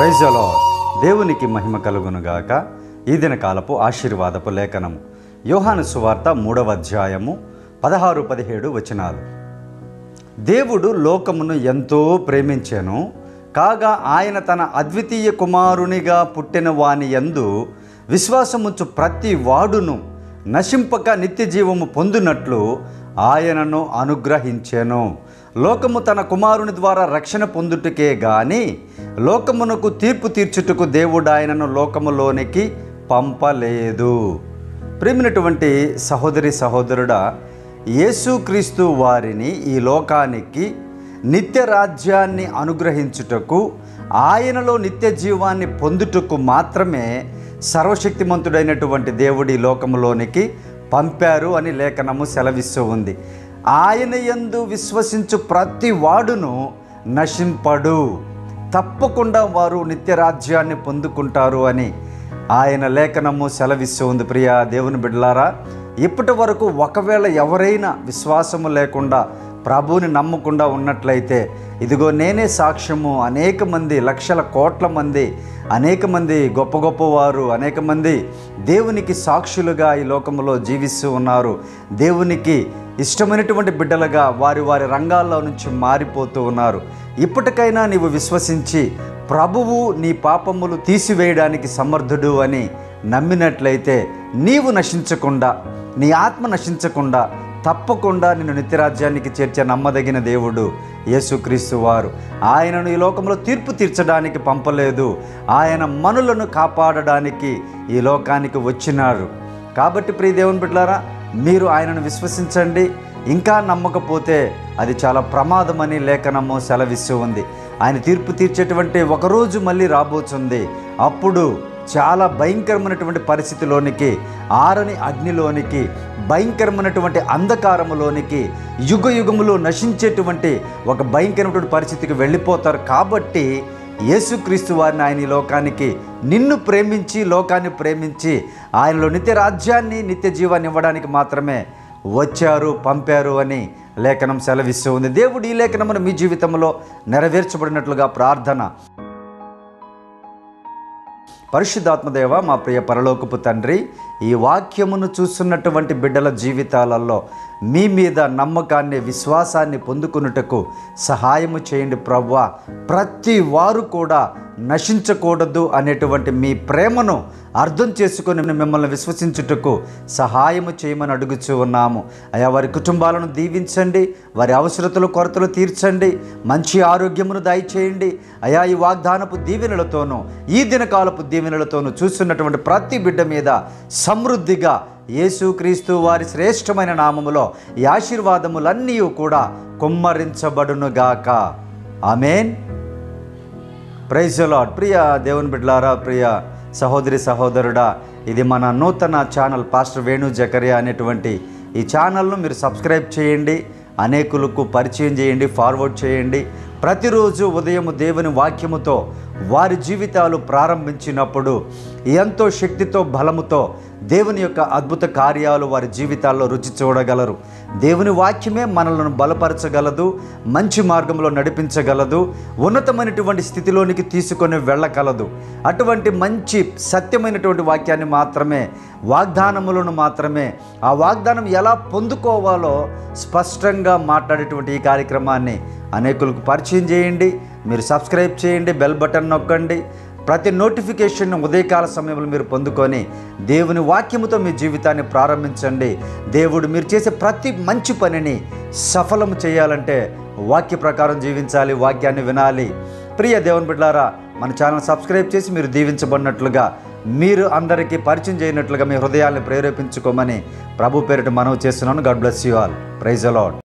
ప్రైజలో దేవునికి మహిమ కలుగునుగాక ఈ దిన కాలపు ఆశీర్వాదపు లేఖనము యోహాను సువార్త మూడవ అధ్యాయము పదహారు పదిహేడు వచనాలు దేవుడు లోకమును ఎంతో ప్రేమించెను కాగా ఆయన తన అద్వితీయ కుమారునిగా పుట్టిన వాని యందు విశ్వాసముంచు ప్రతి వాడును నశింపక నిత్య జీవము పొందునట్లు ఆయనను అనుగ్రహించెను లోకము తన కుమారుని ద్వారా రక్షణ పొందుటకే గాని లోకమునకు తీర్పు తీర్చుటకు దేవుడు ఆయనను లోకములోనికి పంపలేదు ప్రేమినటువంటి సహోదరి సహోదరుడా యేసుక్రీస్తు వారిని ఈ లోకానికి నిత్య రాజ్యాన్ని అనుగ్రహించుటకు ఆయనలో నిత్య జీవాన్ని పొందుటకు మాత్రమే సర్వశక్తిమంతుడైనటువంటి దేవుడి లోకములోనికి పంపారు అని లేఖనము సెలవిస్తూ ఉంది ఆయన యందు విశ్వసించు ప్రతి వాడును నశింపడు తప్పకుండా వారు నిత్య రాజ్యాన్ని పొందుకుంటారు అని ఆయన లేఖనము సెలవిస్తూ ఉంది ప్రియ దేవుని బిడ్డలారా ఇప్పటి వరకు ఒకవేళ ఎవరైనా విశ్వాసము లేకుండా ప్రభువుని నమ్మకుండా ఉన్నట్లయితే ఇదిగో నేనే సాక్ష్యము అనేక మంది లక్షల కోట్ల మంది అనేక మంది గొప్ప గొప్పవారు అనేక మంది దేవునికి సాక్షులుగా ఈ లోకంలో జీవిస్తూ ఉన్నారు దేవునికి ఇష్టమైనటువంటి బిడ్డలుగా వారి వారి రంగాల్లో నుంచి మారిపోతూ ఉన్నారు ఇప్పటికైనా నీవు విశ్వసించి ప్రభువు నీ పాపములు తీసివేయడానికి సమర్థుడు అని నమ్మినట్లయితే నీవు నశించకుండా నీ ఆత్మ నశించకుండా తప్పకుండా నిన్ను నిత్యరాజ్యానికి చేర్చే నమ్మదగిన దేవుడు యేసుక్రీస్తు వారు ఆయనను ఈ లోకంలో తీర్పు తీర్చడానికి పంపలేదు ఆయన మనులను కాపాడడానికి ఈ లోకానికి వచ్చినారు కాబట్టి ప్రియ దేవుని బిడ్డలారా మీరు ఆయనను విశ్వసించండి ఇంకా నమ్మకపోతే అది చాలా ప్రమాదమని లేఖనము సెలవిస్తూ ఉంది ఆయన తీర్పు తీర్చేటువంటి ఒకరోజు మళ్ళీ రాబోతుంది అప్పుడు చాలా భయంకరమైనటువంటి పరిస్థితిలోనికి ఆరని అగ్నిలోనికి భయంకరమైనటువంటి అంధకారములోనికి యుగ యుగములు నశించేటువంటి ఒక భయంకరమైనటువంటి పరిస్థితికి వెళ్ళిపోతారు కాబట్టి యేసుక్రీస్తు వారిని ఆయన ఈ లోకానికి నిన్ను ప్రేమించి లోకాన్ని ప్రేమించి ఆయనలో నిత్య రాజ్యాన్ని నిత్య జీవాన్ని ఇవ్వడానికి మాత్రమే వచ్చారు పంపారు అని లేఖనం సెలవిస్తూ ఉంది దేవుడు ఈ లేఖనమును మీ జీవితంలో నెరవేర్చబడినట్లుగా ప్రార్థన పరిశుద్ధాత్మదేవ మా ప్రియ పరలోకపు తండ్రి ఈ వాక్యమును చూస్తున్నటువంటి బిడ్డల జీవితాలలో మీ మీద నమ్మకాన్ని విశ్వాసాన్ని పొందుకున్నటకు సహాయము చేయండి ప్రవ్వా ప్రతి వారు కూడా నశించకూడదు అనేటువంటి మీ ప్రేమను అర్థం చేసుకొని మిమ్మల్ని విశ్వసించుటకు సహాయము చేయమని అడుగుచూ ఉన్నాము అయా వారి కుటుంబాలను దీవించండి వారి అవసరతలు కొరతలు తీర్చండి మంచి ఆరోగ్యమును దయచేయండి అయా ఈ వాగ్దానపు దీవెనలతోనూ ఈ దినకాలపు దీవెనలతోనూ చూస్తున్నటువంటి ప్రతి బిడ్డ మీద సమృద్ధిగా యేసుక్రీస్తు వారి శ్రేష్టమైన నామములో ఈ ఆశీర్వాదములన్నీ కూడా కుమ్మరించబడునుగాక ఆమెన్ ప్రైజ్ లాడ్ ప్రియ దేవుని బిడ్లారా ప్రియ సహోదరి సహోదరుడా ఇది మన నూతన ఛానల్ పాస్టర్ వేణు జకరియా అనేటువంటి ఈ ఛానల్ను మీరు సబ్స్క్రైబ్ చేయండి అనేకులకు పరిచయం చేయండి ఫార్వర్డ్ చేయండి ప్రతిరోజు ఉదయం దేవుని వాక్యముతో వారి జీవితాలు ప్రారంభించినప్పుడు ఎంతో శక్తితో బలముతో దేవుని యొక్క అద్భుత కార్యాలు వారి జీవితాల్లో రుచి చూడగలరు దేవుని వాక్యమే మనలను బలపరచగలదు మంచి మార్గంలో నడిపించగలదు ఉన్నతమైనటువంటి స్థితిలోనికి తీసుకొని వెళ్ళగలదు అటువంటి మంచి సత్యమైనటువంటి వాక్యాన్ని మాత్రమే వాగ్దానములను మాత్రమే ఆ వాగ్దానం ఎలా పొందుకోవాలో స్పష్టంగా మాట్లాడేటువంటి ఈ కార్యక్రమాన్ని అనేకులకు పరిచయం చేయండి మీరు సబ్స్క్రైబ్ చేయండి బెల్ బటన్ నొక్కండి ప్రతి నోటిఫికేషన్ ఉదయకాల సమయంలో మీరు పొందుకొని దేవుని వాక్యముతో మీ జీవితాన్ని ప్రారంభించండి దేవుడు మీరు చేసే ప్రతి మంచి పనిని సఫలం చేయాలంటే వాక్య ప్రకారం జీవించాలి వాక్యాన్ని వినాలి ప్రియ దేవుని బిడ్డారా మన ఛానల్ సబ్స్క్రైబ్ చేసి మీరు దీవించబడినట్లుగా మీరు అందరికీ పరిచయం చేయనట్లుగా మీ హృదయాన్ని ప్రేరేపించుకోమని ప్రభు పేరిట మనవి చేస్తున్నాను God bless you all praise అలాడ్